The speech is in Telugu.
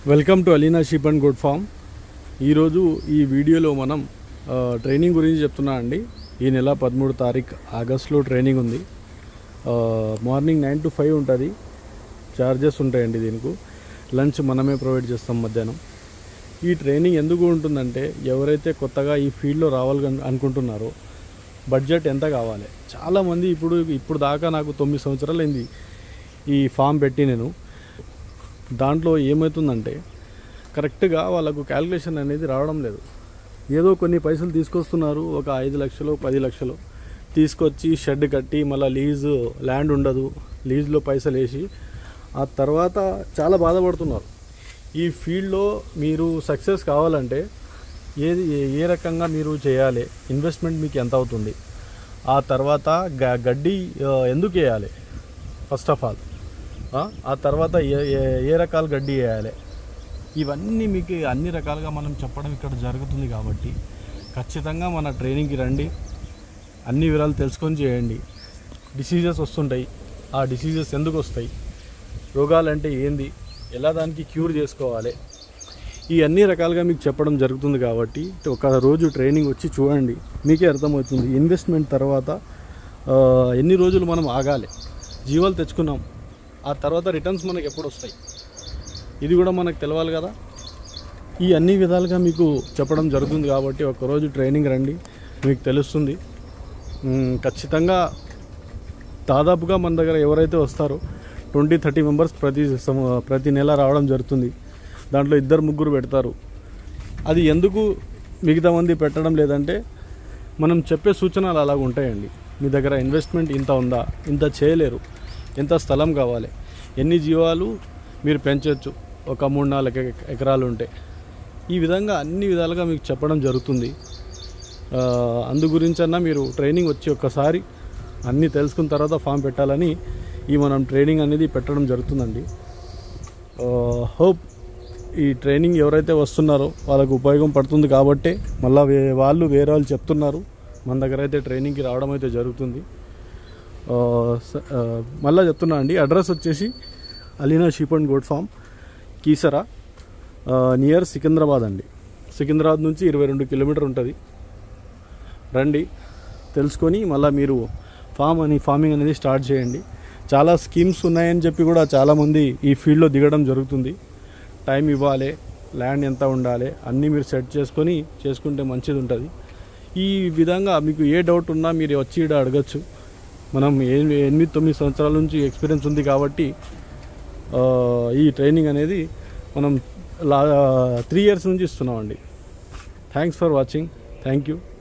welcome to Alina sheep and goat farm ఈరోజు ఈ వీడియోలో మనం ఆ, ట్రైనింగ్ గురించి చెప్తున్నా అండి ఈ నెల పదమూడు తారీఖు ఆగస్ట్లో ట్రైనింగ్ ఉంది ఆ, మార్నింగ్ నైన్ టు ఫైవ్ ఉంటుంది చార్జెస్ ఉంటాయండి దీనికి లంచ్ మనమే ప్రొవైడ్ చేస్తాం మధ్యాహ్నం ఈ ట్రైనింగ్ ఎందుకు ఉంటుందంటే ఎవరైతే కొత్తగా ఈ ఫీల్డ్లో రావాలి అనుకుంటున్నారో బడ్జెట్ ఎంత కావాలి చాలామంది ఇప్పుడు ఇప్పుడు దాకా నాకు తొమ్మిది సంవత్సరాలు అయింది ఈ ఫామ్ పెట్టి నేను దాంట్లో ఏమవుతుందంటే కరెక్ట్గా వాళ్ళకు క్యాలిక్యులేషన్ అనేది రావడం లేదు ఏదో కొన్ని పైసలు తీసుకొస్తున్నారు ఒక ఐదు లక్షలు పది లక్షలు తీసుకొచ్చి షెడ్ కట్టి మళ్ళీ లీజు ల్యాండ్ ఉండదు లీజ్లో పైసలు వేసి ఆ తర్వాత చాలా బాధపడుతున్నారు ఈ ఫీల్డ్లో మీరు సక్సెస్ కావాలంటే ఏది ఏ- ఏ రకంగా మీరు చేయాలి ఇన్వెస్ట్మెంట్ మీకు ఎంత అవుతుంది ఆ తర్వాత గ- గడ్డి ఆ, ఎందుకు వేయాలి ఫస్ట్ ఆఫ్ ఆల్ ఆ, ఆ తర్వాత ఏ ఏ- ఏ రకాల గడ్డి వేయాలి ఇవన్నీ మీకు అన్ని రకాలుగా మనం చెప్పడం ఇక్కడ జరుగుతుంది కాబట్టి ఖచ్చితంగా మన ట్రైనింగ్కి రండి అన్ని వివరాలు తెలుసుకొని చేయండి డిసీజెస్ వస్తుంటాయి ఆ డిసీజెస్ ఎందుకు వస్తాయి రోగాలు అంటే ఏంది ఎలా దానికి క్యూర్ చేసుకోవాలి ఈ అన్ని రకాలుగా మీకు చెప్పడం జరుగుతుంది కాబట్టి ఒక రోజు ట్రైనింగ్ వచ్చి చూడండి మీకే అర్థమవుతుంది ఇన్వెస్ట్మెంట్ తర్వాత ఆ, ఎన్ని రోజులు మనం ఆగాలి జీవాలు తెచ్చుకున్నాం ఆ తర్వాత రిటర్న్స్ మనకి ఎప్పుడు వస్తాయి ఇది కూడా మనకు తెలవాలి కదా ఈ అన్ని విధాలుగా మీకు చెప్పడం జరుగుతుంది కాబట్టి ఒకరోజు ట్రైనింగ్ రండి మీకు తెలుస్తుంది మ్, ఖచ్చితంగా దాదాపుగా మన దగ్గర ఎవరైతే వస్తారో ట్వంటీ థర్టీ మెంబర్స్ ప్రతి సమ- ప్రతి నెల రావడం జరుగుతుంది దాంట్లో ఇద్దరు ముగ్గురు పెడతారు అది ఎందుకు మిగతా మంది పెట్టడం లేదంటే మనం చెప్పే సూచనలు అలాగ ఉంటాయండి మీ దగ్గర ఇన్వెస్ట్మెంట్ ఇంత ఉందా ఇంత చేయలేరు ఎంత స్థలం కావాలి ఎన్ని జీవాలు మీరు పెంచవచ్చు ఒక మూడు నాలుగు ఎక- ఎకరాలు ఉంటే ఈ విధంగా అన్ని విధాలుగా మీకు చెప్పడం జరుగుతుంది ఆ, అందు గురించన్నా మీరు ట్రైనింగ్ వచ్చి ఒక్కసారి అన్నీ తెలుసుకున్న తర్వాత ఫామ్ పెట్టాలని ఈ మనం ట్రైనింగ్ అనేది పెట్టడం జరుగుతుందండి హోప్ ఈ ట్రైనింగ్ ఎవరైతే వస్తున్నారో వాళ్ళకు ఉపయోగం పడుతుంది కాబట్టే మళ్ళీ వే వాళ్ళు వేరే వాళ్ళు చెప్తున్నారు మన దగ్గర అయితే ట్రైనింగ్కి రావడం అయితే జరుగుతుంది ఆ, స- ఆ, మళ్ళా చెప్తున్నా అండి అడ్రస్ వచ్చేసి Alina sheep and goat farm Keesara near Secunderabad అండి సికింద్రాబాద్ నుంచి ఇరవై రెండు కిలోమీటర్ ఉంటుంది రండి తెలుసుకొని మళ్ళీ మీరు ఫామ్ అని ఫార్మింగ్ అనేది స్టార్ట్ చేయండి చాలా స్కీమ్స్ ఉన్నాయని చెప్పి కూడా చాలామంది ఈ ఫీల్డ్లో దిగడం జరుగుతుంది టైం ఇవ్వాలి ల్యాండ్ ఎంత ఉండాలి అన్నీ మీరు సెట్ చేసుకొని చేసుకుంటే మంచిది ఉంటుంది ఈ విధంగా మీకు ఏ డౌట్ ఉన్నా మీరు వచ్చి ఈడ అడగచ్చు మనం ఏ ఎనిమిది తొమ్మిది సంవత్సరాల నుంచి ఎక్స్పీరియన్స్ ఉంది కాబట్టి ఆ, ఈ ట్రైనింగ్ అనేది మనం లా త్రీ ఇయర్స్ నుంచి ఇస్తున్నామండి thanks for watching thank you